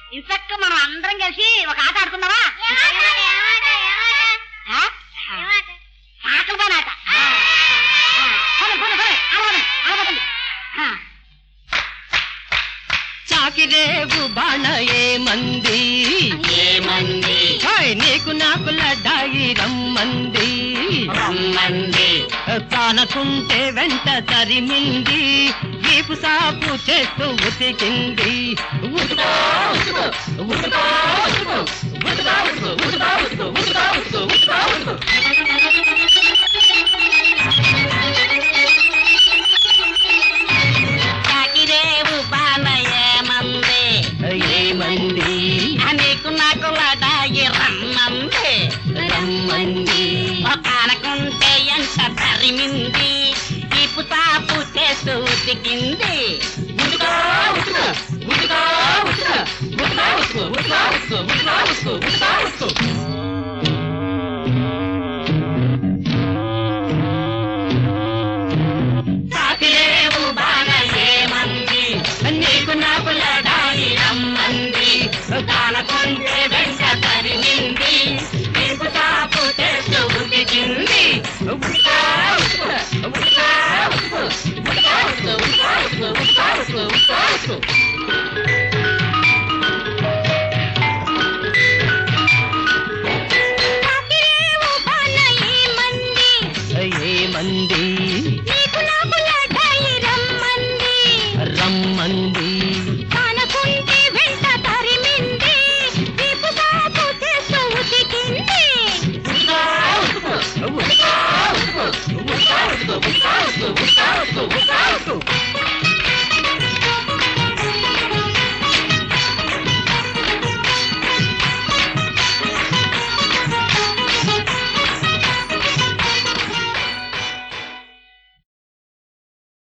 Inspector మనం అందరం కలిసి ఒక ఆట ఆడుకుందామా ఆ? ఆటలు పని ఆట ఆ. ఆ. పద, పద, పద. ఆడపదండి, ఆడపదండి. ఆ. చాకిరేవు బాణ ఏమంది ఏమంది హాయ్ నీకు నాకు లడ్డాయి రమ్మంది రమ్మంది తానకుంటే వెంట తరిమింది వీపు సాపు చేస్తూ ఉతికింది ఉతుకో, ఉతుకో, ఉతుకో, ఉతుకో, ఉతుకో, ఉతుకో, ఉతుకో, ఉతుకో, ఉతుకో, ఉతుకో, ఉతుకో, ఉతుకో. చాకిరేవు బాణ ఏమంది ఏమంది నీకు నాకు లడాయి రమ్మంది రమ్మంది ఒకనకుంటే ఎంత తరిమింది ఇపు తాపు చేస్తూ ఉతికింది ఉతుకో, ఉతుకో, ఉతుకో, ఉతుకో, ఉతుకో, ఉతుకో, ఉతుకో, ఉతుకో, ఉతుకో, ఉతుకో, ఉతుకో, ఉతుకో. చాకిరేవు బాణ ఏమంది నీకు నాకు లడాయి రమ్మంది దానకుంటే వెంట తరిమింది ఇపు తాపు చేస్తూ ఉతికింది ఉతుకో, ఉతుకో, ఉతుకో, ఉతుకో, ఉతుకో, ఉతుకో, ఉతుకో, ఉతుకో, ఉతుకో, ఉతుకో, ఉతుకో. చాకిరేవు బాణ ఏమంది ఏమంది నీకు నాకు లడాయి రమ్మంది రమ్మంది